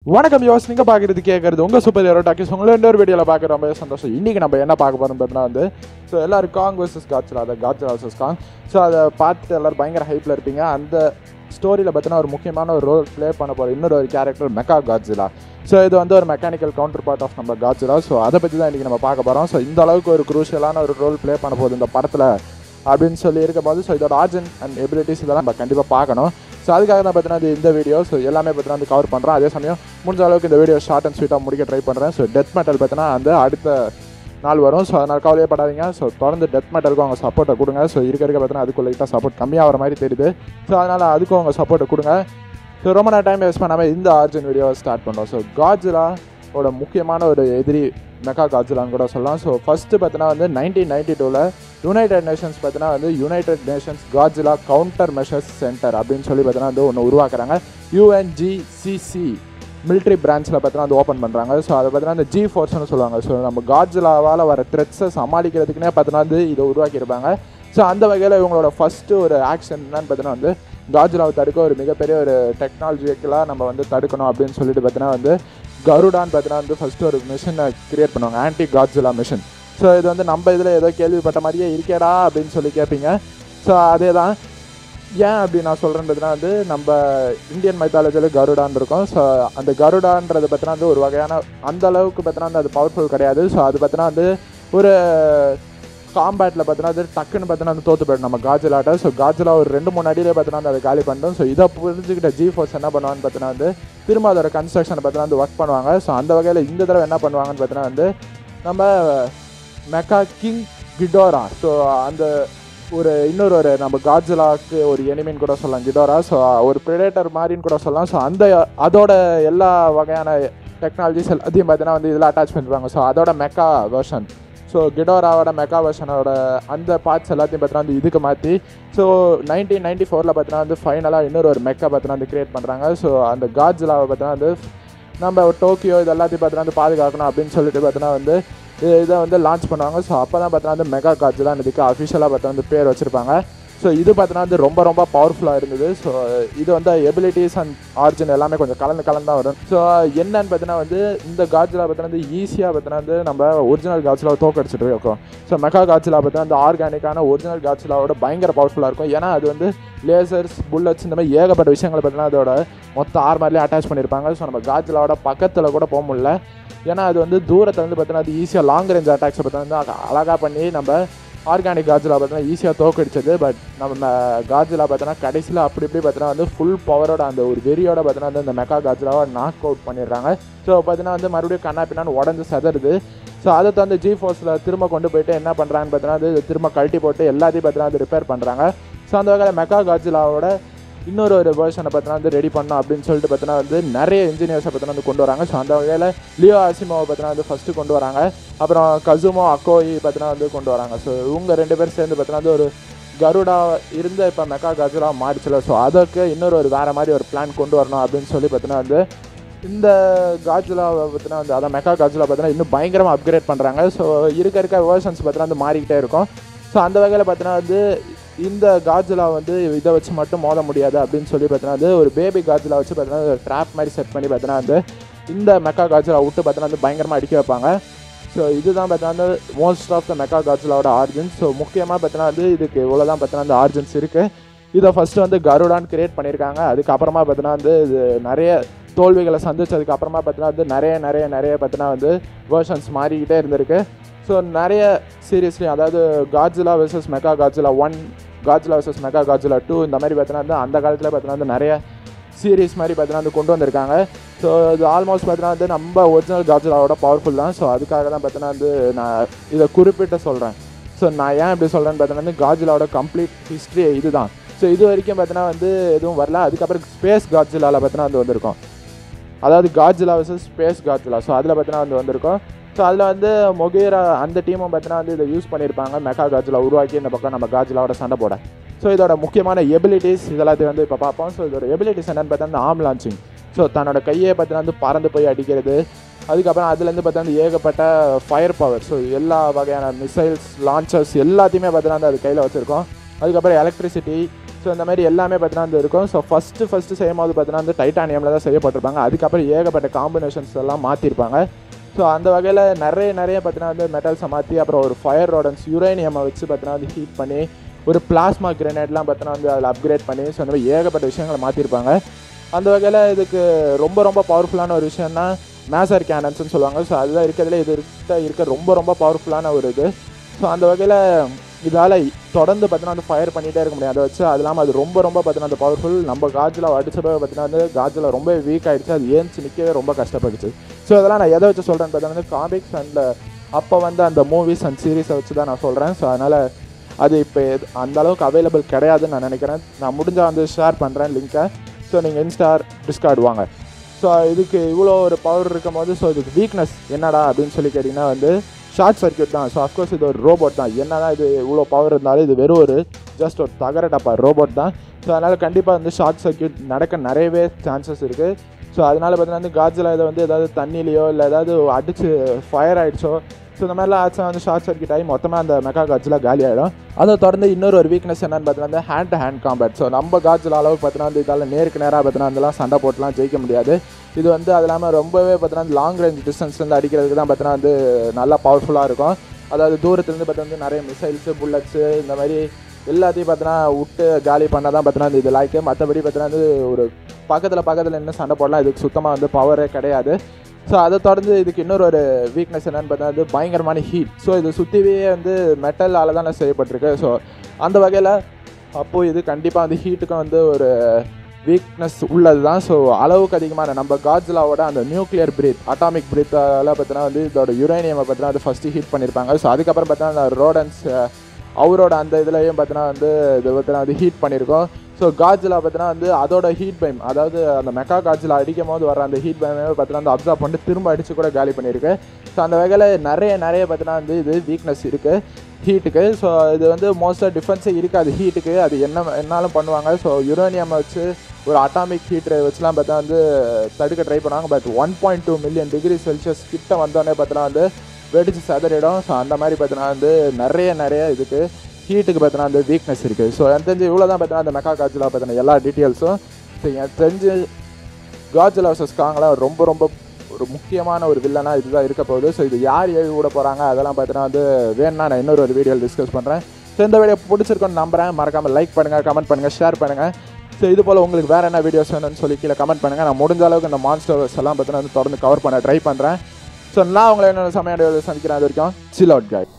வணக்கம் யோஸ் நீங்கள் பார்க்குறது கேட்குறது உங்கள் சூப்பர் ஹீரோ டாக்கிஸ் உங்களை இன்னொரு வீடியோவில் பார்க்க ரொம்ப சந்தோஷம் இன்றைக்கி நம்ம என்ன பார்க்க போகிறோம் பார்த்தீங்கன்னா வந்து ஸோ எல்லோரும் காங் வர்சஸ் காட்சிலா அதை காட்சிலா வர்சஸ் காங் ஸோ அதை பார்த்துட்டு எல்லோரும் பயங்கர ஹைப்பில் இருப்பீங்க அந்த ஸ்டோரியில் பார்த்தீங்கன்னா ஒரு முக்கியமான ஒரு ரோல் ப்ளே பண்ண போகிற இன்னொரு ஒரு கேரக்டர் மெக்கா காட்சிலா ஸோ இது வந்து ஒரு மெக்கானிக்கல் கவுண்டர் பார்ட் ஆஃப் நம்ம காட்சிலா ஸோ அதை பற்றி தான் இன்றைக்கி நம்ம பார்க்க போகிறோம் ஸோ இந்த அளவுக்கு ஒரு குரூஷியலான ஒரு ரோல் ப்ளே பண்ண போகுது இந்த படத்தில் அப்படின்னு சொல்லி இருக்கும்போது ஸோ இதோட ஆர்ஜன் அண்ட் எபிலிட்டிஸ் இதெல்லாம் நம்ம கண்டிப்பாக பார்க்கணும் ஸோ அதுக்காக தான் பார்த்தீங்கன்னா இது இந்த வீடியோ ஸோ எல்லாமே பார்த்தீங்கன்னா வந்து கவர் பண்ணுறோம் அதே சமயம் முடிஞ்ச அளவுக்கு இந்த வீடியோ ஷார்ட் அண்ட் ஸ்வீட்டாக முடிக்க ட்ரை பண்ணுறேன் ஸோ டெத் மெட்டல் பார்த்தீங்கன்னா அந்த அடுத்த நாள் வரும் ஸோ அதனால் கவலையே படாதீங்க ஸோ தொடர்ந்து டெத் மெட்டலுக்கும் அவங்க சப்போர்ட்டை கொடுங்க ஸோ இருக்க இருக்க பார்த்தீங்கன்னா அதுக்கு லைட்டாக சப்போர்ட் கம்மியாகிற மாதிரி தெரியுது ஸோ அதனால் அதுக்கும் அவங்க சப்போர்ட்டை கொடுங்க ஸோ ரொம்ப நேரம் டைம் வேஸ்ட் பண்ணாமல் இந்த ஆர்ஜின் வீடியோவை ஸ்டார்ட் பண்ணுறோம் ஸோ காஜிலா ஓட முக்கியமான ஒரு எதிரி மெக்கா காஜிலான்னு கூட சொல்லலாம் ஸோ ஃபஸ்ட்டு பார்த்தீங்கன்னா வந்து நைன்டீன் நைன்டி டூவில் யுனைடெட் நேஷன்ஸ் பார்த்தீங்கன்னா வந்து United Nations Godzilla counter measures center அப்படின்னு சொல்லி பார்த்தீங்கன்னா வந்து ஒன்று உருவாக்குறாங்க யூஎன்ஜிசிசி மிலிட்ரி பிரான்ச்சில் பார்த்தீங்கன்னா வந்து ஓப்பன் பண்ணுறாங்க ஸோ அதை பார்த்தீங்கன்னா அந்த ஜி ஃபோர்ஸ்னு சொல்லுவாங்க ஸோ நம்ம காஜிலாவால் வர த்ரெட்ஸை சமாளிக்கிறதுக்குனே பார்த்தீங்கன்னா வந்து இதை உருவாக்கியிருப்பாங்க ஸோ அந்த வகையில் இவங்களோட ஃபஸ்ட்டு ஒரு ஆக்ஷன் என்னன்னு பார்த்தீங்கன்னா வந்து காஜிலாவை தடுக்க ஒரு மிகப்பெரிய ஒரு டெக்னாலஜிக்கலாக நம்ம வந்து தடுக்கணும் அப்படின்னு சொல்லிட்டு பார்த்தீங்கன்னா வந்து கருடான்னு பார்த்தீங்கன்னா வந்து ஃபஸ்ட்டு ஒரு மிஷினை கிரியேட் பண்ணுவாங்க ஆன்டி காஜிலா மிஷின் ஸோ இது வந்து நம்ம இதில் ஏதோ கேள்விப்பட்ட மாதிரியே இருக்கேடா அப்படின்னு சொல்லி கேட்பீங்க ஸோ அதே தான் ஏன் அப்படி நான் சொல்கிறேன்னு பார்த்தீங்கன்னா வந்து நம்ம இந்தியன் மைத்தாலஜியில் கருடான் இருக்கும் ஸோ அந்த கருடான்றது பார்த்தீங்கன்னா வந்து ஒரு வகையான அந்த அளவுக்கு பார்த்தீங்கன்னா வந்து அது பவர்ஃபுல் கிடையாது ஸோ அது பார்த்தீங்கன்னா வந்து ஒரு காம்பேட்டில் பார்த்தீங்கன்னா அது டக்குன்னு பார்த்தீங்கன்னா வந்து தோத்து போயிடும் நம்ம காஜிலாட்ட ஸோ காஜிலா ஒரு ரெண்டு மூணு அடியிலே பார்த்தீங்கன்னா வந்து அதை காலி பண்ணிட்டோம் ஸோ இதை புரிஞ்சுக்கிட்ட ஜி ஃபோர்ஸ் என்ன பண்ணுவான்னு பார்த்தீங்கன்னா வந்து திரும்ப அதோட கன்ஸ்ட்ரக்ஷனை பார்த்தீங்கன்னா வந்து ஒர்க் பண்ணுவாங்க ஸோ அந்த வகையில் இந்த தடவை என்ன பண்ணுவாங்கன்னு பார்த்தீங்கன்னா வந்து நம்ம மெக்கா கிங் கிடோரா ஸோ அந்த ஒரு இன்னொரு ஒரு நம்ம காஜிலாக்கு ஒரு எனிமின்னு கூட சொல்லலாம் கிடோரா ஸோ ஒரு ப்ரிடேட்டர் மாதிரின்னு கூட சொல்லலாம் ஸோ அந்த அதோட எல்லா வகையான டெக்னாலஜிஸ் எல்லாத்தையும் பார்த்தீங்கன்னா வந்து இதில் அட்டாச் பண்ணிருப்பாங்க ஸோ அதோட மெக்கா வெர்ஷன் ஸோ கிடோராவோட மெக்கா வெர்ஷனோட அந்த பார்ட்ஸ் எல்லாத்தையும் பார்த்தீங்கன்னா வந்து இதுக்கு மாற்றி ஸோ நைன்டீன் நைன்டி ஃபோரில் பார்த்தீங்கன்னா வந்து ஃபைனலாக இன்னொரு ஒரு மெக்கா பார்த்தீங்கன்னா வந்து கிரியேட் பண்ணுறாங்க ஸோ அந்த காஜிலாவை பார்த்தீங்கன்னா வந்து நம்ம டோக்கியோ இது எல்லாத்தையும் பார்த்தீங்கன்னா வந்து பாதுகாக்கணும் அப்படின்னு சொல்லிட்டு பார்த்தீங்கன்னா வந்து இது- இதை வந்து லான்ச் பண்ணுவாங்க ஸோ அப்போ தான் பார்த்தீங்கன்னா வந்து மெகா காஜிலான்னு இதுக்கு அஃபிஷியலாக பார்த்தா வந்து பேர் வச்சுருப்பாங்க ஸோ இது பார்த்தீங்கன்னா வந்து ரொம்ப ரொம்ப பவர்ஃபுல்லாக இருந்தது ஸோ இது வந்து எபிலிட்டிஸ் அண்ட் ஆர்ஜின் எல்லாமே கொஞ்சம் கலந்து கலந்து தான் வரும் ஸோ என்னன்னு பார்த்தீங்கன்னா வந்து இந்த காஜிலா பார்த்தீங்கன்னா வந்து ஈஸியாக பார்த்தீங்கன்னா வந்து நம்ம ஒரிஜினல் காஜிலாவை தோக்கடிச்சிட்டு இருக்கோம் ஸோ மெகா காஜிலா பார்த்தீங்கன்னா வந்து ஆர்கானிக்கான ஒரிஜினல் காஜிலாவோட பயங்கர பவர்ஃபுல்லாக இருக்கும் ஏன்னா அது வந்து லேசர்ஸ் புல்லட்ஸ் இந்த மாதிரி ஏகப்பட்ட விஷயங்களை பார்த்தீங்கன்னா அதோட மொத்த ஆர்மர்லேயே அட்டாச் பண்ணியிருப்பாங்க ஸோ நம்ம காஜிலாவோட பக்கத்தில் கூட போக முடியல ஏன்னா அது வந்து தூரத்தை வந்து பார்த்தீங்கன்னா அது ஈஸியாக லாங் ரேஞ்ச் அட்டாக்ஸை பார்த்தீங்கன்னா வந்து அழகாக பண்ணி நம்ம ஆர்கானிக் காஜிலா பார்த்தீங்கன்னா ஈஸியாக தோக்கடிச்சது பட் நம்ம காஜிலா பார்த்தீங்கன்னா கடைசியில் அப்படி இப்படி பார்த்தீங்கன்னா வந்து ஃபுல் பவரோட அந்த ஒரு வெறியோட பார்த்தீங்கன்னா வந்து இந்த மெக்கா காஜிலாவை நாக் அவுட் பண்ணிடுறாங்க ஸோ பார்த்தீங்கன்னா வந்து மறுபடியும் கண்ணா பின்னான்னு உடஞ்சு செதறுது ஸோ அதை தந்து ஜி ஃபோர்ஸில் திரும்ப கொண்டு போயிட்டு என்ன பண்ணுறாங்கன்னு பார்த்தீங்கன்னா அது திரும்ப கழட்டி போட்டு எல்லாத்தையும் பார்த்தீங்கன்னா அது ரிப்பேர் பண்ணுறாங்க ஸோ அந்த வகையில் மெக்கா காஜிலாவோட இன்னொரு ஒரு வேர்ஷனை பார்த்தீங்கன்னா வந்து ரெடி பண்ணோம் அப்படின்னு சொல்லிட்டு பார்த்தீங்கன்னா வந்து நிறைய இன்ஜினியர்ஸை பார்த்தீங்கன்னா வந்து கொண்டு வராங்க ஸோ அந்த வகையில் லியோ அசிமோவை பார்த்தீங்கன்னா வந்து ஃபஸ்ட்டு கொண்டு வராங்க அப்புறம் கசுமோ அக்கோயி பார்த்தீங்கன்னா வந்து கொண்டு வராங்க ஸோ இவங்க ரெண்டு பேரும் சேர்ந்து பார்த்தீங்கன்னா வந்து ஒரு கருடா இருந்த இப்போ மெக்கா கஜுலா மாறிச்சுல ஸோ அதுக்கு இன்னொரு ஒரு வேறு மாதிரி ஒரு பிளான் கொண்டு வரணும் அப்படின்னு சொல்லி பார்த்தீங்கன்னா வந்து இந்த காஜுலாவை பார்த்தீங்கன்னா வந்து அதான் மெக்கா காஜுலா பார்த்தீங்கன்னா இன்னும் பயங்கரமாக அப்கிரேட் பண்ணுறாங்க ஸோ இருக்க இருக்க வேர்ஷன்ஸ் பார்த்தீங்கன்னா வந்து மாறிக்கிட்டே இருக்கும் ஸோ அந்த வகையில் பார்த்தீங்கன்னா வந்து இந்த காஜுலா வந்து இதை வச்சு மட்டும் மோத முடியாது அப்படின்னு சொல்லி பார்த்தீங்கன்னா வந்து ஒரு பேபி காஜுலா வச்சு பார்த்தீங்கன்னா ஒரு ட்ராப் மாதிரி செட் பண்ணி பார்த்தீங்கன்னா வந்து இந்த மெக்கா காஜுலா விட்டு பார்த்தீங்கன்னா வந்து பயங்கரமாக அடிக்க வைப்பாங்க ஸோ இதுதான் பார்த்தீங்கன்னா வந்து மோஸ்ட் ஆஃப் த மெக்கா காஜுலாவோட ஆர்ஜின்ஸ் ஸோ முக்கியமாக பார்த்தீங்கன்னா வந்து இதுக்கு இவ்வளோ தான் பார்த்தீங்கன்னா வந்து ஆர்ஜின்ஸ் இருக்குது இதை ஃபஸ்ட்டு வந்து கருடான்னு கிரியேட் பண்ணியிருக்காங்க அதுக்கப்புறமா பார்த்தீங்கன்னா வந்து இது நிறைய தோல்விகளை சந்திச்சதுக்கு அப்புறமா பார்த்தீங்கன்னா வந்து நிறைய நிறைய நிறைய பார்த்தீங்கன்னா வந்து வேர்ஷன்ஸ் மாறிக்கிட்டே இருந்திருக்கு ஸோ நிறைய சீரியஸ்லி அதாவது Godzilla versus mecha Godzilla one Godzilla versus mecha Godzilla two இந்த மாதிரி பார்த்தீங்கன்னா வந்து அந்த காலத்தில் பார்த்தீங்கன்னா வந்து நிறைய சீரீஸ் மாதிரி பார்த்தீங்கன்னா வந்து கொண்டு வந்திருக்காங்க ஸோ இது ஆல்மோஸ்ட் பார்த்தீங்கன்னா வந்து நம்ம ஒரிஜினல் காஜிலாவோட பவர்ஃபுல் தான் ஸோ அதுக்காக தான் பார்த்தீங்கன்னா வந்து நான் இதை குறிப்பிட்டு சொல்கிறேன் ஸோ நான் ஏன் இப்படி சொல்கிறேன்னு பார்த்தீங்கன்னா வந்து காஜிலாவோட கம்ப்ளீட் ஹிஸ்ட்ரி இதுதான் ஸோ இது வரைக்கும் பார்த்தீங்கன்னா வந்து எதுவும் வரல அதுக்கப்புறம் ஸ்பேஸ் காஜிலாவில் பார்த்தீங்கன்னா வந்து வந்திருக்கோம் அதாவது Godzilla versus space Godzilla so அதில் பார்த்தீங்கன்னா வந்து வந்திருக்கோம் ஸோ அதில் வந்து மொகேரா அந்த டீமும் பார்த்தீங்கன்னா வந்து இதை யூஸ் பண்ணியிருப்பாங்க மெக்கா காஜிலா உருவாக்கி இந்த பக்கம் நம்ம காஜிலாவோட சண்டை போட ஸோ இதோட முக்கியமான எபிலிட்டிஸ் இதெல்லாத்தையும் வந்து இப்போ பார்ப்போம் ஸோ இதோட எபிலிட்டிஸ் என்னன்னு பார்த்தா அந்த ஆம் லான்ச்சிங் ஸோ தன்னோட கையை பார்த்தீங்கன்னா வந்து பறந்து போய் அடிக்கிறது அதுக்கப்புறம் அதுலேருந்து பார்த்தீங்கன்னா ஏகப்பட்ட ஃபயர் பவர் ஸோ எல்லா வகையான மிசைல்ஸ் லான்ச்சர்ஸ் எல்லாத்தையுமே பார்த்தீங்கன்னா வந்து அது கையில் வச்சுருக்கோம் அதுக்கப்புறம் எலக்ட்ரிசிட்டி ஸோ ஸோ இந்த மாதிரி எல்லாமே பார்த்தீங்கன்னா வந்து இருக்கும் ஸோ ஃபஸ்ட்டு ஃபஸ்ட்டு செய்யும் போது பார்த்தீங்கன்னா வந்து டைட்டானியமில் தான் செய்யப்பட்டிருப்பாங்க அதுக்கப்புறம் ஏகப்பட்ட காம்பினேஷன்ஸ் எல்லாம் மாற்றிருப்பாங்க ஸோ அந்த வகையில் நிறைய நிறைய பார்த்தீங்கன்னா வந்து மெட்டல்ஸை மாற்றி அப்புறம் ஒரு ஃபயர் ரோடன்ஸ் யுரேனியமை வச்சு பார்த்தீங்கன்னா வந்து ஹீட் பண்ணி ஒரு பிளாஸ்மா கிரனேட்லாம் பார்த்தீங்கன்னா வந்து அதில் அப்கிரேட் பண்ணி ஸோ அந்த மாதிரி ஏகப்பட்ட விஷயங்களை மாற்றிருப்பாங்க அந்த வகையில் இதுக்கு ரொம்ப ரொம்ப பவர்ஃபுல்லான ஒரு விஷயம்னா மேசர் கேனன்ஸ்னு சொல்லுவாங்க ஸோ அதுதான் இருக்கிறதுல இது இருக்க இருக்க ரொம்ப ரொம்ப பவர்ஃபுல்லான ஒரு இது ஸோ அந்த வகையில் இதால் தொடர்ந்து பார்த்தீங்கன்னா வந்து ஃபயர் பண்ணிகிட்டே இருக்க முடியும் அதை வச்சு அது இல்லாமல் அது ரொம்ப ரொம்ப பார்த்தீங்கன்னா அந்த பவர்ஃபுல் நம்ம காஜில் அடிச்சப்போ பார்த்தீங்கன்னா வந்து காஜில் ரொம்ப வீக் ஆகிடுச்சு அது ஏன்ச்சு நிற்கவே ரொம்ப கஷ்டப்பட்டுச்சு ஸோ அதெல்லாம் நான் எதை வச்சு சொல்கிறேன்னு பார்த்தீங்கன்னா வந்து காமிக்ஸ் அண்ட் அப்போ வந்து அந்த மூவிஸ் அண்ட் சீரீஸை வச்சு தான் நான் சொல்கிறேன் ஸோ அதனால் அது இப்போ அந்த அளவுக்கு அவைலபிள் கிடையாதுன்னு நான் நினைக்கிறேன் நான் முடிஞ்சால் வந்து ஷேர் பண்ணுறேன் லிங்க்கை ஸோ நீங்கள் இன்ஸ்டா டிஸ்கார்ட் வாங்க ஸோ இதுக்கு இவ்வளோ ஒரு பவர் இருக்கும் போது ஸோ இதுக்கு வீக்னஸ் என்னடா அப்படின்னு சொல்லி கேட்டிங்கன்னா வந்து ஷார்ட் சர்க்யூட் தான் ஸோ அஃப்கோர்ஸ் இது ஒரு ரோபோட் தான் என்ன தான் இது இவ்வளோ பவர் இருந்தாலும் இது வெறும் ஒரு ஜஸ்ட் ஒரு தகர டப்பா ரோபோட் தான் ஸோ அதனால் கண்டிப்பாக வந்து ஷார்ட் சர்க்யூட் நடக்க நிறையவே சான்சஸ் இருக்குது ஸோ அதனால் பார்த்தீங்கன்னா வந்து காஜில் இதை வந்து ஏதாவது தண்ணிலையோ இல்லை ஏதாவது அடிச்சு ஃபயர் ஆகிடுச்சோ ஸோ இந்த மாதிரிலாம் ஆச்சுன்னா வந்து ஷார்ட் சர்க்யூட் ஆகி மொத்தமாக அந்த மெக்கா காட்சியில் காலி ஆகிடும் அதை தொடர்ந்து இன்னொரு ஒரு வீக்னஸ் என்னன்னு பார்த்தீங்கன்னா hand to hand combat so நம்ம காட்சியில் அளவு பார்த்தீங்கன்னா வந்து இதால் நேருக்கு நேராக பார்த்தீங்கன்னா அதெல்லாம் சண்டை போட்டுலாம் ஜெயிக்க முடியாது இது வந்து அது இல்லாமல் ரொம்பவே பார்த்தீங்கன்னா லாங் ரேஞ்ச் டிஸ்டன்ஸ்லேருந்து அடிக்கிறதுக்கு தான் பார்த்தீங்கன்னா வந்து நல்லா பவர்ஃபுல்லாக இருக்கும் அதாவது தூரத்துலேருந்து பார்த்தீங்கன்னா நிறைய மிசைல்ஸு புல்லட்ஸு இந்த மாதிரி எல்லாத்தையும் பார்த்தீங்கன்னா விட்டு காலி பண்ண தான் பார்த்தீங்கன்னா இது லாய்க்கு மற்றபடி பார்த்தீங்கன்னா வந்து ஒரு பக்கத்தில் பக்கத்தில் என்ன சண்டை போடலாம் இதுக்கு சுத்தமாக வந்து பவரே கிடையாது ஸோ அதை தொடர்ந்து இதுக்கு இன்னொரு ஒரு வீக்னஸ் என்னன்னு பார்த்தா வந்து பயங்கரமான ஹீட் ஸோ இது சுற்றிவே வந்து மெட்டலால் தானே செய்யப்பட்டிருக்கு ஸோ அந்த வகையில் அப்போது இது கண்டிப்பாக வந்து ஹீட்டுக்கும் வந்து ஒரு வீக்னஸ் உள்ளது தான் ஸோ அளவுக்கு அதிகமான நம்ம காட்ஜிலாவோட அந்த நியூக்ளியர் பிரீத் அட்டாமிக் பிரீத்தால் பார்த்தீங்கன்னா வந்து இதோட யுரேனியமை பார்த்தீங்கன்னா அது ஃபஸ்ட்டு ஹீட் பண்ணியிருப்பாங்க ஸோ அதுக்கப்புறம் பார்த்தீங்கன்னா அந்த ரோடன்ஸ் அவரோட அந்த இதுலையும் பார்த்தீங்கன்னா வந்து இது பார்த்தீங்கன்னா வந்து ஹீட் பண்ணியிருக்கோம் ஸோ காஜில் பார்த்தீங்கன்னா வந்து அதோட ஹீட் பைம் அதாவது அந்த மெக்கா காஜில் அடிக்கும் போது வர அந்த ஹீட் பைமே பார்த்தீங்கன்னா வந்து அப்சர்வ் பண்ணிட்டு திரும்ப அடித்து கூட காலி பண்ணியிருக்கு ஸோ அந்த வகையில் நிறைய நிறைய பார்த்தீங்கன்னா வந்து இது வீக்னஸ் இருக்குது ஹீட்டுக்கு ஸோ இது வந்து மோஸ்ட்டாக டிஃபென்ஸே இருக்காது ஹீட்டுக்கு அது என்ன என்னாலும் பண்ணுவாங்க ஸோ யுரேனியம் வச்சு ஒரு அட்டாமிக் ஹீட்டரை வச்சுலாம் பார்த்தா வந்து தடுக்க ட்ரை பண்ணுவாங்க but one point two million degree Celsius கிட்ட வந்தோடனே பார்த்தோன்னா வந்து வெடிச்சு சதறிடும் ஸோ அந்த மாதிரி பார்த்தோன்னா வந்து நிறைய நிறைய இதுக்கு ஹீட்டுக்கு பார்த்தோன்னா வந்து வீக்னஸ் இருக்குது ஸோ எனக்கு தெரிஞ்சு இவ்வளோ தான் பார்த்தோன்னா அந்த மெக்கா காஜில் பார்த்தோன்னா எல்லா டீட்டெயில்ஸும் ஸோ எனக்கு தெரிஞ்சு காஜில் வர்சஸ் காங்கெலாம் ரொம்ப ரொம்ப ஒரு முக்கியமான ஒரு வில்லனா இதுதான் இருக்க போகுது ஸோ இது யார் எழுதி விட போகிறாங்க அதெல்லாம் பார்த்தீங்கன்னா வந்து வேணும்னா நான் இன்னொரு ஒரு வீடியோவில் டிஸ்கஸ் பண்ணுறேன் ஸோ இந்த வீடியோ பிடிச்சிருக்கோன்னு நம்புறேன் மறக்காமல் லைக் பண்ணுங்கள் கமெண்ட் பண்ணுங்கள் ஷேர் பண்ணுங்கள் ஸோ இது போல் உங்களுக்கு வேறு என்ன வீடியோஸ் வேணும்னு சொல்லி கீழே கமெண்ட் பண்ணுங்கள் நான் முடிஞ்ச அளவுக்கு இந்த மான்ஸ்டர்ஸ் எல்லாம் பார்த்தீங்கன்னா வந்து தொடர்ந்து கவர் பண்ண ட்ரை பண்ணுறேன் ஸோ நான் உங்களை என்ன சமயம் சந்திக்கிறேன் அது வரைக்கும் சில் அவுட் காய்